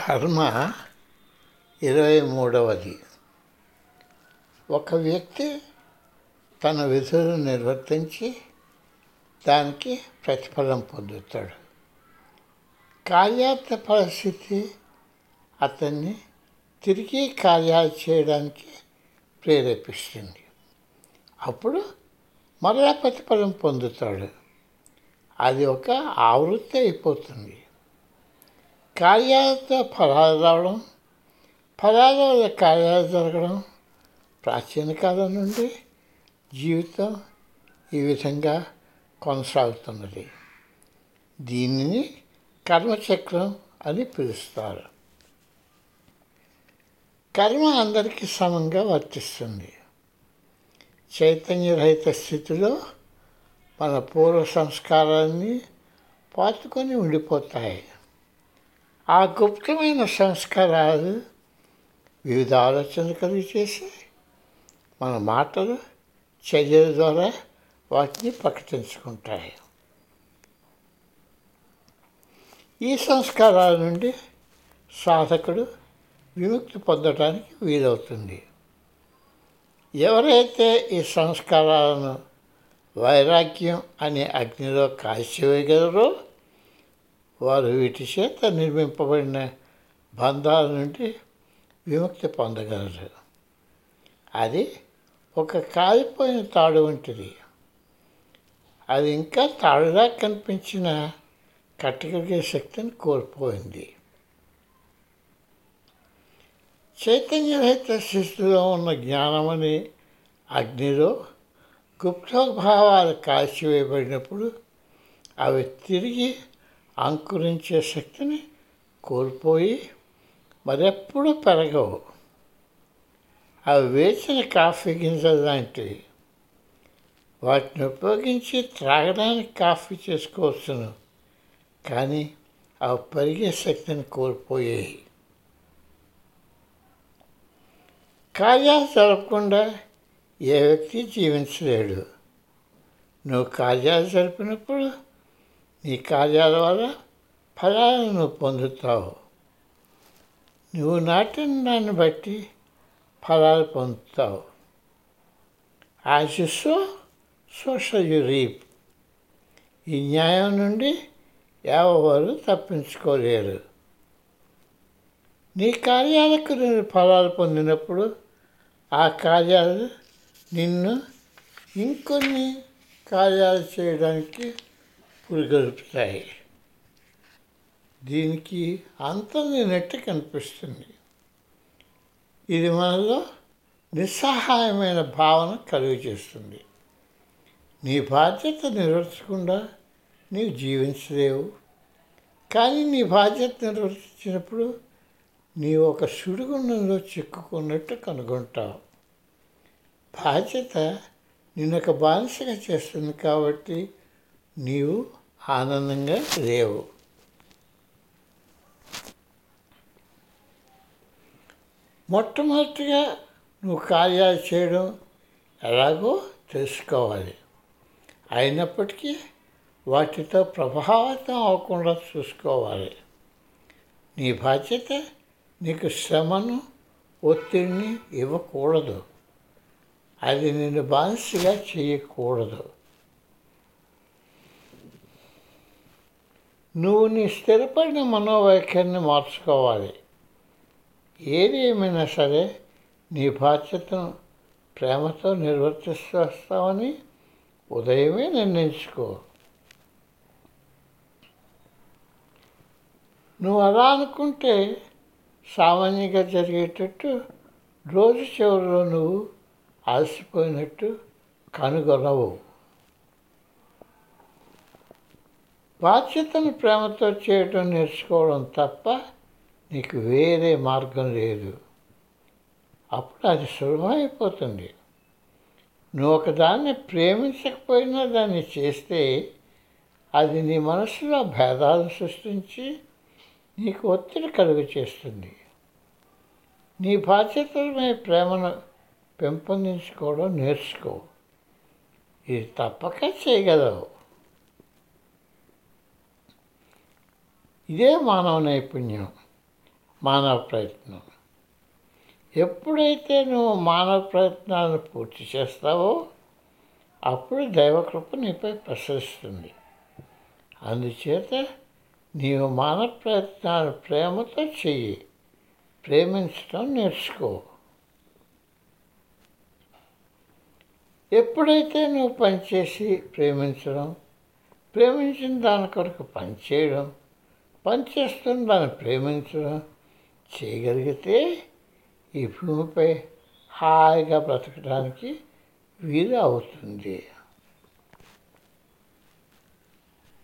కర్మ ఇరవై మూడవది ఒక వ్యక్తి తన విధులను నిర్వర్తించి దానికి ప్రతిఫలం పొందుతాడు కార్యార్థ పరిస్థితి అతన్ని తిరిగి కార్యాలు చేయడానికి ప్రేరేపిస్తుంది అప్పుడు మరలా ప్రతిఫలం పొందుతాడు అది ఒక ఆవృత్తి అయిపోతుంది కార్యాలతో ఫలాలు రావడం ఫలాల వల్ల కార్యాలు జరగడం ప్రాచీన కాలం నుండి జీవితం ఈ విధంగా కొనసాగుతున్నది దీనిని కర్మచక్రం అని పిలుస్తారు కర్మ అందరికీ సమంగా వర్తిస్తుంది చైతన్యరహిత స్థితిలో మన పూర్వ సంస్కారాన్ని పాతుకొని ఉండిపోతాయి ఆ గుప్తమైన సంస్కారాలు వివిధ ఆలోచనలు కలిగి చేసి మన మాటలు చర్యల ద్వారా వాటిని ప్రకటించుకుంటాయి ఈ సంస్కారాల నుండి సాధకుడు విముక్తి పొందడానికి వీలవుతుంది ఎవరైతే ఈ సంస్కారాలను వైరాగ్యం అనే అగ్నిలో కాల్చివేయగలరో వారు వీటి చేత నిర్మింపబడిన బంధాల నుండి విముక్తి పొందగలరు అది ఒక కాలిపోయిన తాడు వంటిది అది ఇంకా తాడులా కనిపించిన కట్టగలిగే శక్తిని కోల్పోయింది చైతన్యరహిత స్థితిలో ఉన్న జ్ఞానమని అగ్నిలో గుప్తభావాలు కాల్చివేయబడినప్పుడు అవి తిరిగి అంకురించే శక్తిని కోల్పోయి మరెప్పుడు పెరగవు అవి వేసిన కాఫీ గింజలు లాంటివి వాటిని ఉపయోగించి త్రాగడానికి కాఫీ చేసుకోవచ్చును కానీ అవి పెరిగే శక్తిని కోల్పోయాయి కార్యాలు జరపకుండా ఏ వ్యక్తి జీవించలేడు నువ్వు కార్యాలు జరిపినప్పుడు నీ కార్యాల వల్ల ఫలాలను నువ్వు పొందుతావు నువ్వు నాటిన దాన్ని బట్టి ఫలాలు పొందుతావు ఆశిస్సు సోషల్ రీప్ ఈ న్యాయం నుండి ఎవరు తప్పించుకోలేరు నీ కార్యాలకు నేను ఫలాలు పొందినప్పుడు ఆ కార్యాలు నిన్ను ఇంకొన్ని కార్యాలు చేయడానికి పురిగొల్పుతాయి దీనికి అంతం లేనట్టు కనిపిస్తుంది ఇది మనలో నిస్సహాయమైన భావన కలుగు చేస్తుంది నీ బాధ్యత నిర్వర్తించకుండా నీవు జీవించలేవు కానీ నీ బాధ్యత నిర్వర్తించినప్పుడు నీవు ఒక సుడిగుండంలో చిక్కుకున్నట్టు కనుగొంటావు బాధ్యత నిన్ను ఒక బానిసగా చేస్తుంది కాబట్టి నీవు ఆనందంగా లేవు మొట్టమొదటిగా నువ్వు కార్యాలు చేయడం ఎలాగో తెలుసుకోవాలి అయినప్పటికీ వాటితో ప్రభావితం అవ్వకుండా చూసుకోవాలి నీ బాధ్యత నీకు శ్రమను ఒత్తిడిని ఇవ్వకూడదు అది నిన్ను బానిసగా చేయకూడదు నువ్వు నీ స్థిరపడిన మనోవైఖరిని మార్చుకోవాలి ఏది ఏమైనా సరే నీ బాధ్యతను ప్రేమతో నిర్వర్తిస్తావని ఉదయమే నిర్ణయించుకో నువ్వు అలా అనుకుంటే సామాన్యంగా జరిగేటట్టు రోజు చివరిలో నువ్వు అలసిపోయినట్టు కనుగొనవు బాధ్యతను ప్రేమతో చేయటం నేర్చుకోవడం తప్ప నీకు వేరే మార్గం లేదు అప్పుడు అది సులభమైపోతుంది నువ్వు ఒకదాన్ని ప్రేమించకపోయినా దాన్ని చేస్తే అది నీ మనసులో భేదాలు సృష్టించి నీకు ఒత్తిడి కలుగు చేస్తుంది నీ బాధ్యతలపై ప్రేమను పెంపొందించుకోవడం నేర్చుకో ఇది తప్పక చేయగలవు ఇదే మానవ నైపుణ్యం మానవ ప్రయత్నం ఎప్పుడైతే నువ్వు మానవ ప్రయత్నాలను పూర్తి చేస్తావో అప్పుడు దైవకృప నీపై ప్రసరిస్తుంది అందుచేత నీవు మానవ ప్రయత్నాలు ప్రేమతో చెయ్యి ప్రేమించడం నేర్చుకో ఎప్పుడైతే నువ్వు పనిచేసి ప్రేమించడం ప్రేమించిన దాని కొరకు పనిచేయడం పనిచేస్తున్న దాన్ని ప్రేమించడం చేయగలిగితే ఈ భూమిపై హాయిగా బ్రతకడానికి వీలు అవుతుంది